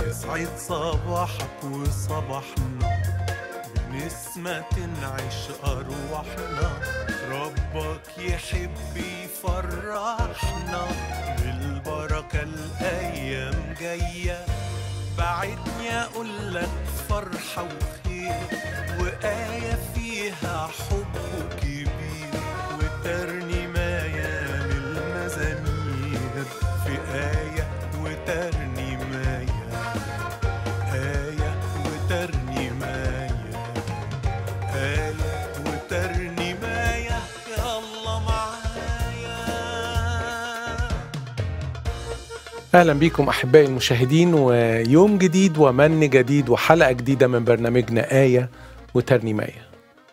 يسعد صباحك وصباحنا بنسمة تنعش أرواحنا ربك يحب يفرحنا بالبركة الأيام جاية بعدني أقول لك فرحة وخير وآية فيها حب كبير وترنيماية للمزامير في آية وترنيماية آية وترنيماية آية وترنيماية يا الله معايا اهلا بيكم احبائي المشاهدين ويوم جديد ومن جديد وحلقه جديده من برنامجنا ايه وترنيمايه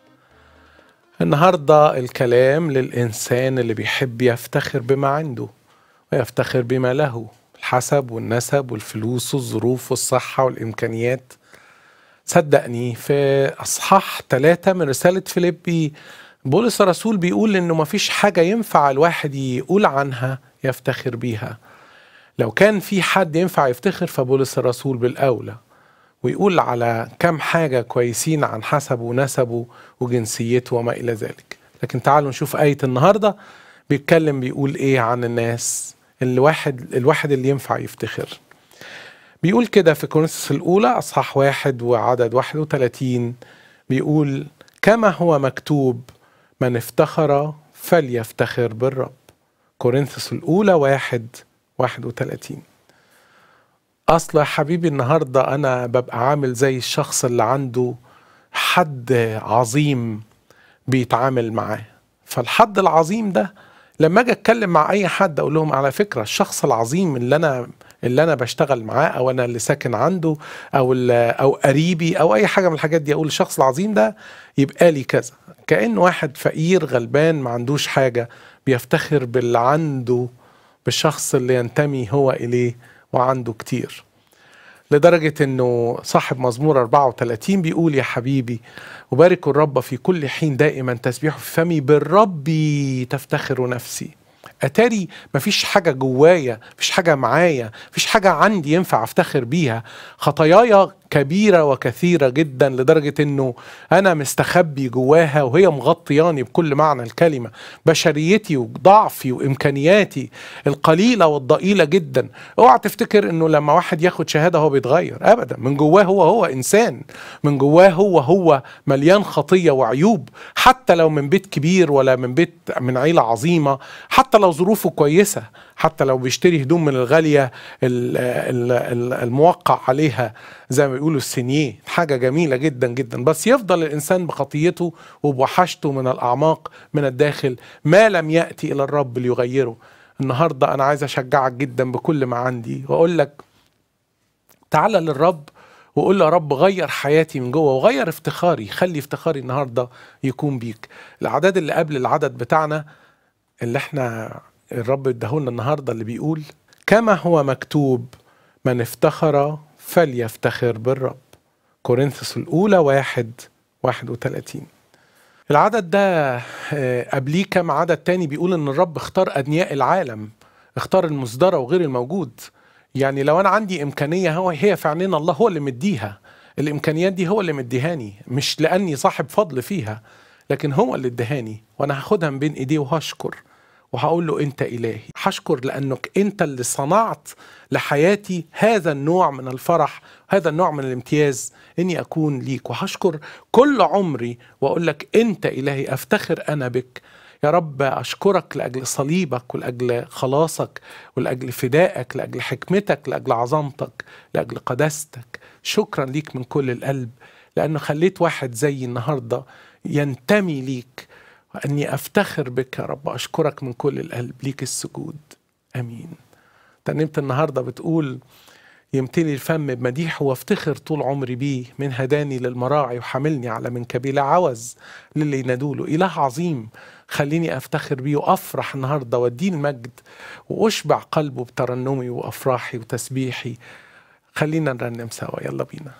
النهارده الكلام للانسان اللي بيحب يفتخر بما عنده ويفتخر بما له الحسب والنسب والفلوس والظروف والصحه والامكانيات صدقني في اصحاح ثلاثة من رساله فيليبي بولس الرسول بيقول انه مفيش حاجه ينفع الواحد يقول عنها يفتخر بيها لو كان في حد ينفع يفتخر فبولس الرسول بالأولى ويقول على كم حاجة كويسين عن حسبه ونسبه وجنسيته وما إلى ذلك لكن تعالوا نشوف آية النهاردة بيتكلم بيقول إيه عن الناس الواحد الواحد اللي ينفع يفتخر بيقول كده في كورنثوس الأولى أصحاح واحد وعدد 31 بيقول كما هو مكتوب من افتخر فليفتخر بالرب كورنثوس الأولى واحد 31 اصل يا حبيبي النهارده انا ببقى عامل زي الشخص اللي عنده حد عظيم بيتعامل معاه فالحد العظيم ده لما اجي اتكلم مع اي حد اقول لهم على فكره الشخص العظيم اللي انا اللي انا بشتغل معاه او انا اللي ساكن عنده او ال- او قريبي او اي حاجه من الحاجات دي اقول الشخص العظيم ده يبقى لي كذا كأن واحد فقير غلبان ما عندوش حاجه بيفتخر باللي عنده بالشخص اللي ينتمي هو إليه وعنده كتير لدرجة أنه صاحب مزمور 34 بيقول يا حبيبي أبارك الرب في كل حين دائما تسبيحه في فمي بالرب تفتخر نفسي أتاري مفيش حاجة جوايا مفيش حاجة معايا مفيش حاجة عندي ينفع أفتخر بيها خطاياي كبيرة وكثيرة جدا لدرجة أنه أنا مستخبي جواها وهي مغطياني بكل معنى الكلمة بشريتي وضعفي وإمكانياتي القليلة والضئيلة جدا اوعى تفتكر أنه لما واحد ياخد شهادة هو بيتغير أبدا من جواه هو هو إنسان من جواه هو هو مليان خطية وعيوب حتى لو من بيت كبير ولا من بيت من عيلة عظيمة حتى لو ظروفه كويسة حتى لو بيشتري هدوم من الغالية ال- ال- ال- الموقع عليها زي ما بيقولوا السينيه حاجة جميلة جدا جدا بس يفضل الإنسان بخطيته وبوحشته من الأعماق من الداخل ما لم يأتي إلى الرب ليغيره النهاردة أنا عايز أشجعك جدا بكل ما عندي وأقول لك تعالى للرب وقول له يا رب غير حياتي من جوه وغير افتخاري خلي افتخاري النهارده يكون بيك الاعداد اللي قبل العدد بتاعنا اللي احنا الرب اداهولنا النهارده اللي بيقول كما هو مكتوب من افتخر فليفتخر بالرب كورنثوس الاولى واحد واحد وثلاثين العدد ده آه، قبليه كم عدد تاني بيقول ان الرب اختار ادنياء العالم اختار المصدرة وغير الموجود يعني لو انا عندي امكانية هو هي في عينين الله هو اللي مديها الامكانيات دي هو اللي مديهاني مش لاني صاحب فضل فيها لكن هو اللي ادهاني وانا هاخدها من بين ايديه وهشكر وهقول له انت الهي هشكر لانك انت اللي صنعت لحياتي هذا النوع من الفرح هذا النوع من الامتياز اني اكون ليك وهشكر كل عمري واقول لك انت الهي افتخر انا بك يا رب اشكرك لاجل صليبك ولاجل خلاصك ولاجل فدائك لاجل حكمتك لاجل عظمتك لاجل قداستك شكرا ليك من كل القلب لانه خليت واحد زي النهارده ينتمي ليك واني افتخر بك يا رب اشكرك من كل القلب ليك السجود امين ترنيمه النهارده بتقول يمتلي الفم بمديح وافتخر طول عمري بيه من هداني للمراعي وحملني على منكبي لا عوز للي ينادوله إله عظيم خليني أفتخر بيه وأفرح النهاردة وأديه المجد وأشبع قلبه بترنمي وأفراحي وتسبيحي خلينا نرنم سوا يلا بينا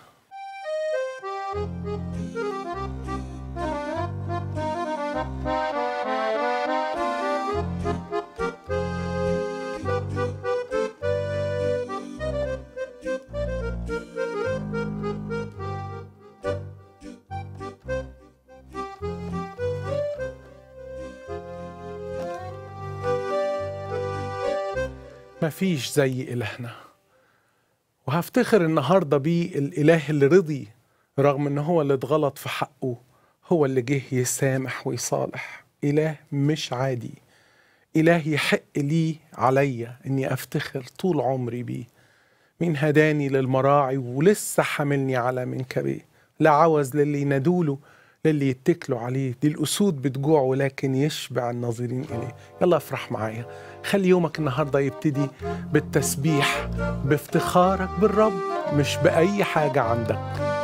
مفيش زي إلهنا وهفتخر النهاردة بيه الإله اللي رضي رغم إن هو اللي اتغلط في حقه هو اللي جه يسامح ويصالح إله مش عادي إله يحق لي عليا إني أفتخر طول عمري بيه مين هداني للمراعي ولسه حاملني على منكبيه لا عوز للي ينادوله للي يتكلوا عليه دي الأسود بتجوع ولكن يشبع الناظرين إليه يلا افرح معايا خلي يومك النهاردة يبتدي بالتسبيح بافتخارك بالرب مش بأي حاجة عندك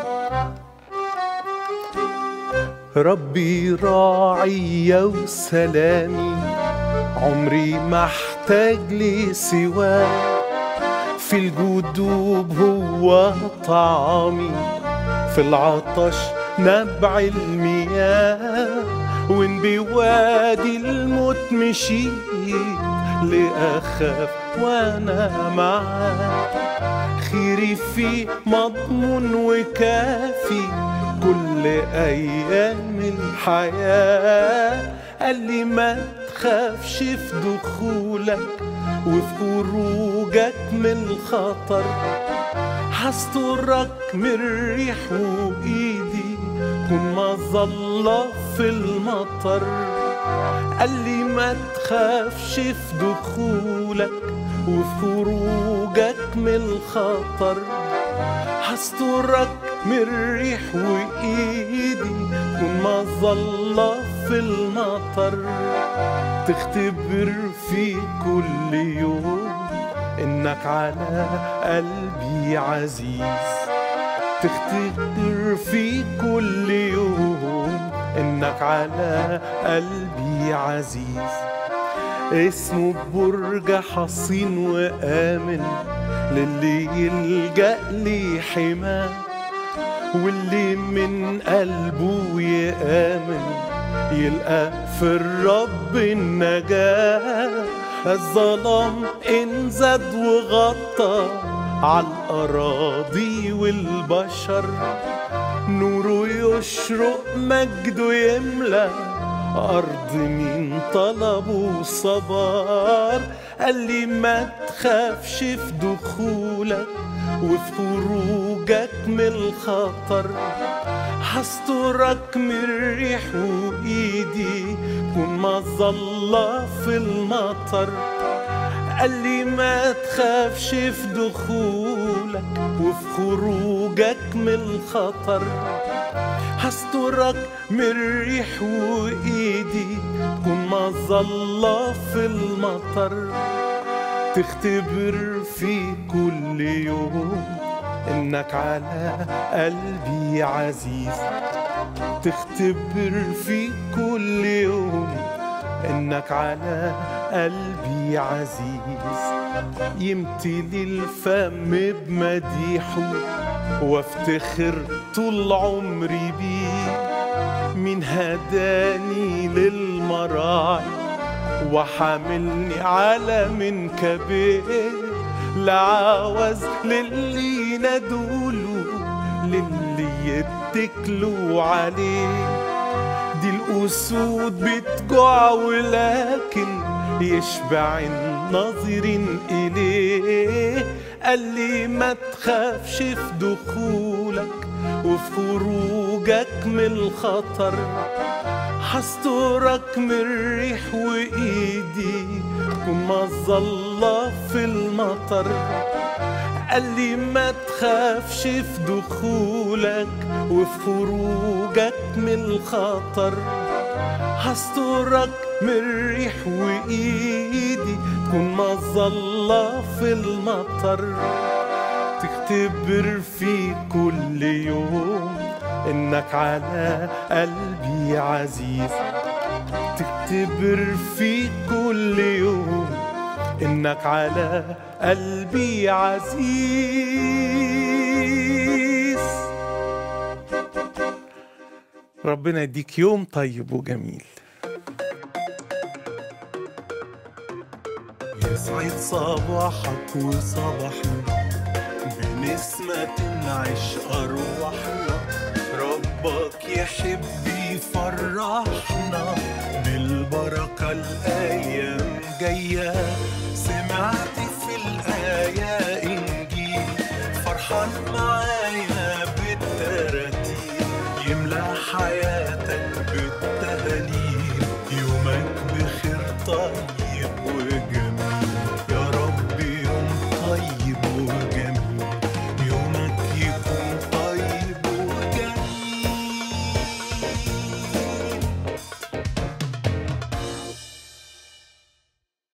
ربي راعي وسلامي عمري ما احتاج لي سواه في الجدوب هو طعامي في العطش نبع المياه وان بوادي الموت مشيت لأخاف وانا معاه خيري فيه مضمون وكافي كل ايام الحياه قال لي ما تخافش في دخولك وفي خروجك من الخطر هسترك من الريح وايدي كن مظلة في المطر قال لي ما تخافش في دخولك وفي خروجك من الخطر هسترك من الريح وايدي كن مظلة في المطر تختبر في كل يوم انك على قلبي عزيز تختبر في كل يوم انك على قلبي عزيز اسمه برج حصين وآمن للي يلجأ لي حماه واللي من قلبه يآمن يلقى في الرب النجاة الظلام إن زاد وغطى على الأراضي والبشر نوره يشرق مجده يملى أرض مين طلبه صبار قال لي ما تخافش في دخولك وفي خروجك من الخطر هسترك من الريح وإيدي كن مظلة في المطر قال لي ما تخافش في دخولك وفي خروجك من الخطر هسترك من الريح وايدي كن مظلة في المطر تختبر في كل يوم انك على قلبي عزيز تختبر في كل يوم انك على قلبي عزيز يمتلي الفم بمديحه وافتخر طول عمري بيه مين هداني للمراعي وحاملني على منكبيه لا عوز للي ينادوله للي يتكلوا عليه دي الأسود بتجوع ولكن يشبع الناظرين إليه قال لي ما تخافش في دخولك وفي خروجك من الخطر هسترك من الريح وإيدي كن مظلة في المطر قال لي ما تخافش في دخولك وفي خروجك من الخطر هسترك من الريح وايدي كن مظلة في المطر تختبر في كل يوم انك على قلبي عزيز تختبر في كل يوم انك على قلبي عزيز ربنا يديك يوم طيب وجميل يسعد صباحك وصباحنا بنسمة تنعش أرواحنا ربك يحب يفرحنا بالبركة الأيام جاية سمعت في حياة